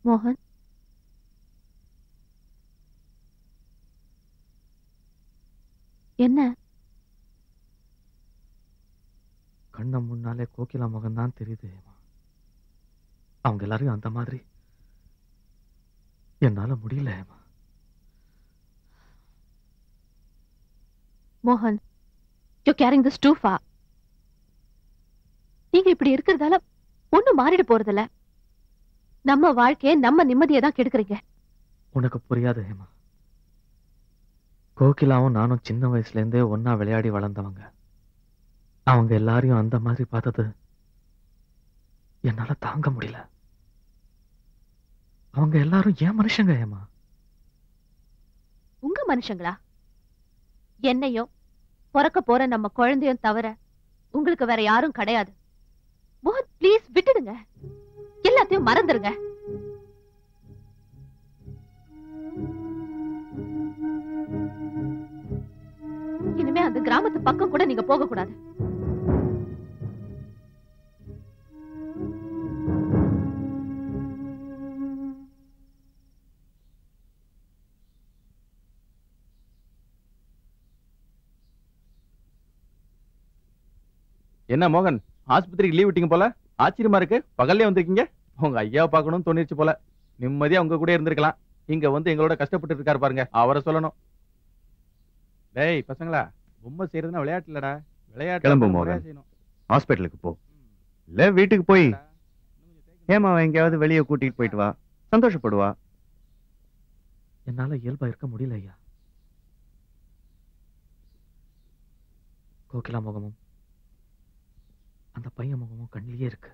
மோகன் என்ன கண்ண முன்னாலே கோகிலா முகம் தான் தெரியுது ஹேமா அவங்க எல்லாரையும் அந்த மாதிரி என்னால முடியல ஹேமா மோகன் you carrying this too far நீங்க இப்படி இருக்கிறதால ஒண்ணும் மாறிட போறதில்ல நம்ம வாழ்க்கைய நம்ம நிம்மதியை தான் கெடுக்குறீங்க உனக்கு புரியாது ஹேமா கோகிலாவும் நானும் சின்ன வயசுல இருந்தே ஒன்னா விளையாடி வளர்ந்தவங்க அவங்க எல்லாரையும் அந்த மாதிரி பார்த்தது என்னால தாங்க முடியல அவங்க எல்லாரும் ஏன் மனுஷங்க ஹேமா உங்க மனுஷங்களா என்னையும் பிறக்க போற நம்ம குழந்தையும் தவிர உங்களுக்கு வேற யாரும் கிடையாது மோகன் ப்ளீஸ் விட்டுடுங்க எல்லாத்தையும் மறந்துருங்க இனிமே அந்த கிராமத்து பக்கம் கூட நீங்க போக கூடாது என்ன மோகன் ஆஸ்பத்திரிக்கு லீவ் விட்டீங்க போல ஆச்சரியமா இருக்கு பகல்லே வந்திருக்கீங்க உங்க ஐயாவை பார்க்கணும்னு தோணிருச்சு போல நிம்மதியா உங்க கூட இருந்திருக்கலாம் இங்க வந்து எங்களோட கஷ்டப்பட்டு இருக்காரு பாருங்க அவரை சொல்லணும் டேய் பசங்களா பொம்மை செய்யறதுன்னா விளையாட்டு இல்லடா விளையாட்டு கிளம்பு, முறையா மோகன். செய்யணும். ஹாஸ்பிட்டலுக்கு போ இல்ல வீட்டுக்கு போய் ஏமாவை எங்கேயாவது வெளியே கூட்டிட்டு போயிட்டு வா சந்தோஷப்படுவா என்னால இயல்பா இருக்க முடியல ஐயா கோகிலா முகமும் அந்த பையன் முகமும் கண்ணிலேயே இருக்கு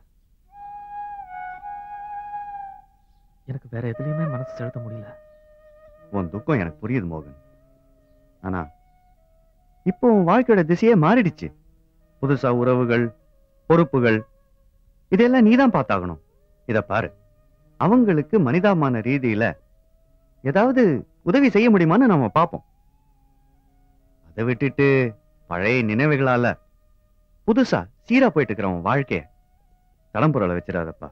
எனக்கு வேற எதுலயுமே மனசு செலுத்த முடியல உன் துக்கம் எனக்கு புரியுது மோகன் ஆனா இப்போ உன் வாழ்க்கையோட திசையே மாறிடுச்சு புதுசா உறவுகள் பொறுப்புகள் இதெல்லாம் நீதான் பார்த்தாகணும் இத பாரு அவங்களுக்கு மனிதாமான ரீதியில ஏதாவது உதவி செய்ய முடியுமான்னு நாம பார்ப்போம் அதை விட்டுட்டு பழைய நினைவுகளால புதுசா சீரா போயிட்டு இருக்கிற உன் வாழ்க்கைய தளம்புறல வச்சிடாதப்பா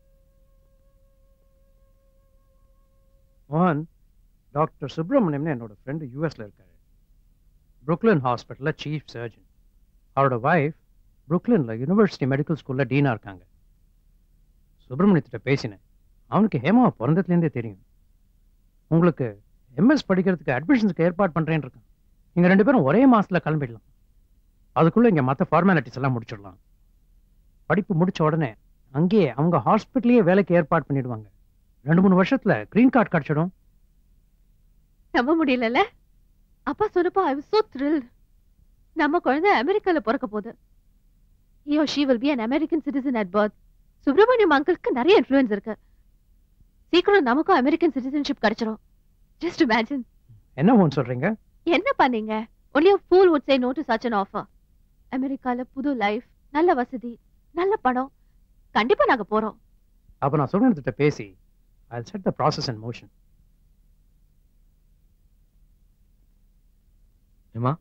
மோகன் டாக்டர் சுப்பிரமணியம்னு என்னோட ஃப்ரெண்டு யூஎஸ்ல இருக்காரு புருக்லின் ஹாஸ்பிட்டலில் சீஃப் சர்ஜன் அவரோட வைஃப் புருக்லின்ல யூனிவர்சிட்டி மெடிக்கல் ஸ்கூல்ல டீனா இருக்காங்க சுப்பிரமணியத்திட்ட பேசினேன் அவனுக்கு ஹேமாவை பிறந்ததுலேருந்தே தெரியும் உங்களுக்கு எம்எஸ் படிக்கிறதுக்கு அட்மிஷன்ஸ்க்கு ஏற்பாடு பண்றேன்னு இருக்கான் நீங்க ரெண்டு பேரும் ஒரே மாசத்துல கிளம்பிடலாம் அதுக்குள்ள இங்க மற்ற ஃபார்மாலிட்டிஸ் எல்லாம் முடிச்சிடலாம் படிப்பு முடிச்ச உடனே அங்கேயே அவங்க ஹாஸ்பிட்டலையே வேலைக்கு ஏற்பாடு பண்ணிடுவாங்க ரெண்டு மூணு வருஷத்துல கிரீன் கார்டு கிடைச்சிடும் நம்ப முடியலல்ல அப்பா சொன்னப்போ ஐ was so thrilled நம்ம குழந்தை அமெரிக்கால பிறக்க போகுது he or she will be an american citizen at birth Subramaniam அங்கிளுக்கு நிறைய இன்ஃப்ளூயன்ஸ் இருக்கு சீக்கிரம் நமக்கும் அமெரிக்கன் சிட்டிசன்ஷிப் கிடைச்சிரும் ஜஸ்ட் இமேஜின் என்ன ஒன்று சொல்றீங்க என்ன பண்ணீங்க only a fool would say no to such an offer அமெரிக்கால புது லைஃப் நல்ல வசதி நல்ல பணம் கண்டிப்பா நாங்க போறோம் அப்ப நான் சுப்பிரமணியத்திட்ட பேசி I set the process in motion ஏமா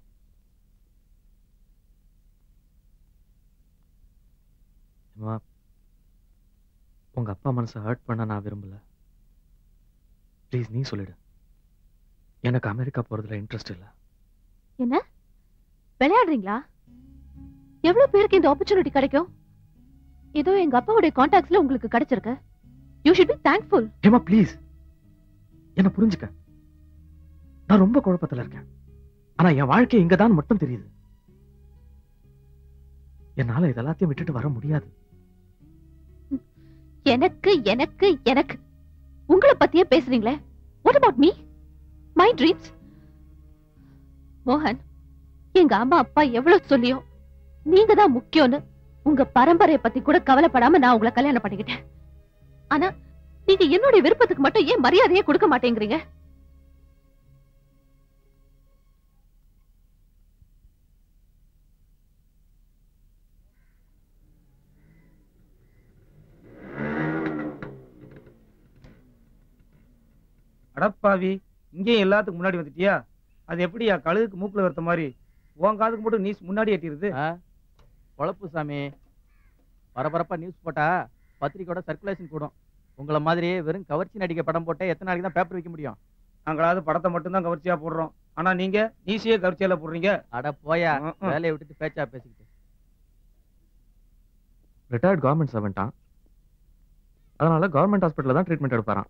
ஏமா உங்க அப்பா மனசை ஹர்ட் பண்ண நான் விரும்பல ப்ளீஸ் நீ சொல்லிடு எனக்கு அமெரிக்கா போறதுல இன்ட்ரெஸ்ட் இல்ல என்ன விளையாடுறீங்களா எவ்வளவு பேருக்கு இந்த ஆப்பர்ச்சுனிட்டி கிடைக்கும் ஏதோ எங்க அப்பாவுடைய கான்டாக்ட்ஸ்ல உங்களுக்கு கிடைச்சிருக்கு யூ ஷுட் பி தேங்க்ஃபுல் ஏமா ப்ளீஸ் என்ன புரிஞ்சுக்க நான் ரொம்ப குழப்பத்துல இருக்கேன் ஆனா என் வாழ்க்கை இங்கதான் மட்டும் தெரியுது என்னால இதெல்லாத்தையும் விட்டுட்டு வர முடியாது எனக்கு எனக்கு எனக்கு உங்களை பத்தியே பேசுறீங்களே what about me my dreams மோகன் எங்க அம்மா அப்பா எவ்வளவு சொல்லியும் நீங்க தான் முக்கியம்னு உங்க பரம்பரைய பத்தி கூட கவலைப்படாம நான் உங்களை கல்யாணம் பண்ணிக்கிட்டேன் ஆனா நீங்க என்னுடைய விருப்பத்துக்கு மட்டும் ஏன் மரியாதையே கொடுக்க மாட்டேங்கிறீங்க அடப்பாவி இங்கேயும் எல்லாத்துக்கும் முன்னாடி வந்துட்டியா அது எப்படியா கழுகுக்கு மூக்குல வரத்த மாதிரி உன் காதுக்கு மட்டும் நீ முன்னாடி எட்டிருது ஆ? பொழப்பு சாமி பரபரப்பா நியூஸ் போட்டா பத்திரிக்கையோட சர்க்குலேஷன் கூடும் உங்களை மாதிரியே வெறும் கவர்ச்சி நடிக்க படம் போட்டா எத்தனை நாளைக்கு தான் பேப்பர் வைக்க முடியும் நாங்களாவது படத்தை மட்டும்தான் கவர்ச்சியா போடுறோம் ஆனா நீங்க நீசியே கவர்ச்சியால போடுறீங்க அட போயா ம், ம். வேலையை விட்டுட்டு பேச்சா பேசிக்கிட்டு ரிட்டையர்ட் கவர்மெண்ட் சர்வெண்ட்டான் அதனால கவர்மெண்ட் ஹாஸ்பிட்டல்ல தான் ட்ரீட்மெண்ட் எடுப்பாராம்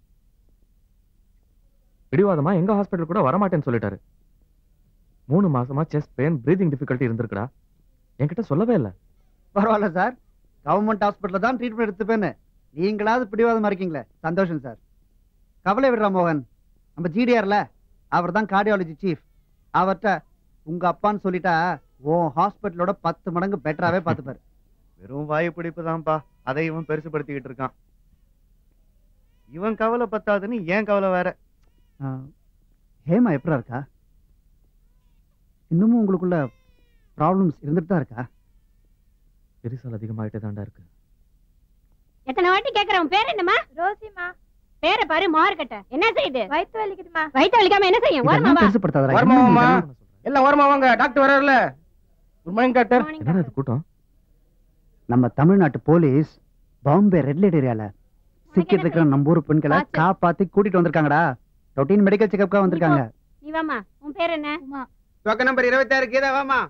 பிடிவாதமா எங்க ஹாஸ்பிட்டல் கூட வரமாட்டேன்னு சொல்லிட்டாரு மூணு மாசமா செஸ்ட் பெயின் பிரீதிங் டிஃபிகல்ட்டி இருந்திருக்குடா என்கிட்ட சொல்லவே இல்ல பரவாயில்ல சார் கவர்மெண்ட் ஹாஸ்பிட்டலில் தான் ட்ரீட்மெண்ட் எடுத்துப்பேன்னு நீங்களாவது பிடிவாதமா இருக்கீங்களே சந்தோஷம் சார் கவலை விடுறா மோகன் நம்ம ஜிடிஆர்ல அவர் தான் கார்டியாலஜி சீஃப் அவர்கிட்ட உங்க அப்பான்னு சொல்லிட்டா உன் ஹாஸ்பிட்டலோட பத்து மடங்கு பெட்டராவே பார்த்துப்பாரு வெறும் வாயு பிடிப்பு தான்ப்பா அதை இவன் பெருசுபடுத்திக்கிட்டு இருக்கான் இவன் கவலை பத்தாதுன்னு ஏன் கவலை வேற ஆ, ஹேமா எப்படா இருக்கா இன்னமும் உங்களுக்குள்ள ப்ராப்ளம்ஸ் இருந்துட்டு தான் இருக்கா பெரிசால் அதிகமாயிட்டே தாண்டா இருக்கு எத்தனை வாட்டி கேக்குறேன் உன் பேர் என்னம்மா ரோசிமா பேரை பாரு மார்க்கட்ட என்ன செய்யுது வயித்து வலிக்குதுமா வயிற்று வலிக்காம என்ன செய்யும் ஓரமா இதெல்லாம் வா பெருசுப்படுத்தாதடா. வரமா, என்ன வரமா. நீ இதெல்லாம்? எல்லாம் ஓரமா வாங்க டாக்டர் வர்றாருல குட் மார்னிங் டாக்டர் என்னடா இது கூட்டம் நம்ம தமிழ்நாட்டு போலீஸ் பாம்பே ரெட் லைட் ஏரியால சிக்கிட்டு இருக்கிற நம்ம ஊர் பெண்களை பார்த்து. காப்பாத்தி கூட்டிட்டு வந்திருக்காங்கடா ரொட்டீன் மெடிக்கல் செக்அப்காக வந்திருக்காங்க நீ வாமா உன் பேர் என்ன பக்க நம்பர் இருபத்தாறு கீதா வாமா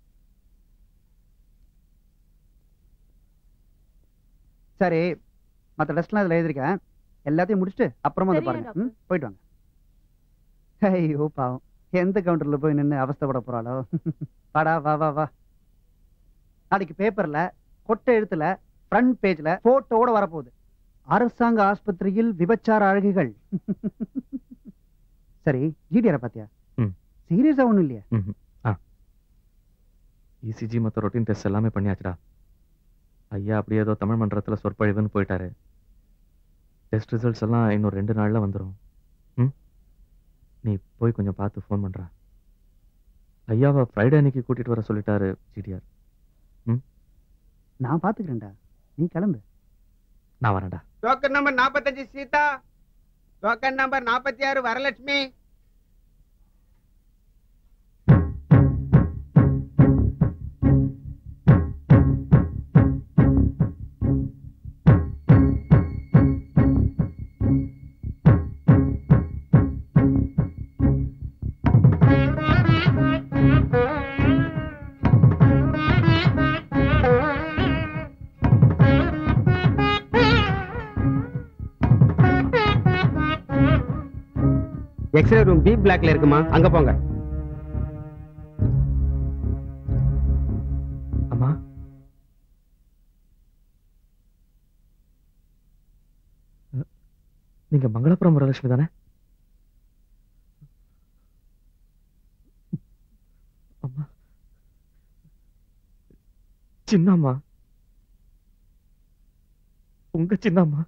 சரி மற்ற டெஸ்ட்லாம் இதில் எழுதிருக்கேன் எல்லாத்தையும் முடிச்சுட்டு அப்புறமா வந்து சரிங்க பாருங்க டாக்டர். ம், போயிட்டு வாங்க ஐயோ பாவம் எந்த கவுண்டர்ல போய் நின்று அவஸ்தைப்பட போறாளோ வாடா வா வா வா நாளைக்கு பேப்பர்ல கொட்டை எழுத்துல ஃப்ரண்ட் பேஜ்ல போட்டோட வரப்போகுது அரசாங்க ஆஸ்பத்திரியில் விபச்சார அழகிகள் சரி ஜிடிஆரை பாத்தியா ம். சீரியஸா ஒண்ணும் இல்லையா இசிஜி மற்ற ரொட்டீன் டெஸ்ட் எல்லாமே பண்ணியாச்சுடா ஐயா அப்படியே ஏதோ தமிழ் மன்றத்துல சொற்பொழிவுன்னு போயிட்டாரு டெஸ்ட் ரிசல்ட்ஸ் எல்லாம் இன்னும் ரெண்டு நாள்ல வந்துடும் ம் நீ போய் கொஞ்சம் பார்த்து ஃபோன் பண்றா ஐயாவை ஃப்ரைடே அன்னைக்கு கூட்டிட்டு வர சொல்லிட்டாரு ஜிடிஆர் நான் பாத்துக்கிறேன்டா நீ கிளம்பு நான் வரேன்டா டோக்கன் நம்பர் நாற்பத்தஞ்சு சீதா டோக்கன் நம்பர் நாற்பத்தி ஆறு வரலட்சுமி எக்ஸ்ரே ரூம் பி பிளாக்ல இருக்குமா அங்க போங்க அம்மா அ, நீங்க மங்களபுரம் வரலட்சுமி தானே அம்மா சின்னம்மா உங்க சின்னம்மா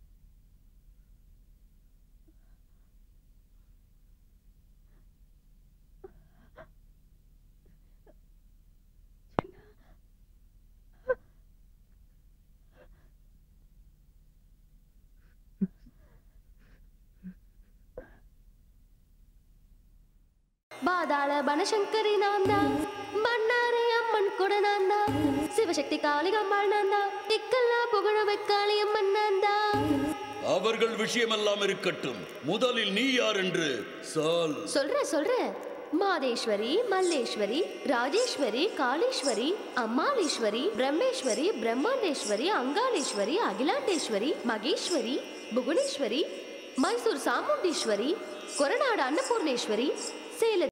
பாதாள பனசங்கரி நான்தா பண்ணாரி அம்மன் கூட நான்தா சிவசக்தி காளிகம்மாள் நான்தா திக்கெல்லாம் புகழ வைக்காளி அம்மன் நான்தா அவர்கள் விஷயமெல்லாம் இருக்கட்டும் முதலில் நீ யார் என்று சால் சொல்றேன் சொல்றேன் மாதேஸ்வரி மல்லேஸ்வரி ராஜேஸ்வரி காளீஸ்வரி அம்மாளீஸ்வரி பிரம்மேஸ்வரி பிரம்மாண்டேஸ்வரி அங்காளேஸ்வரி அகிலாண்டேஸ்வரி மகேஸ்வரி புவனேஸ்வரி மைசூர் சாமுண்டீஸ்வரி கொரநாடு அன்னபூர்ணேஸ்வரி சேல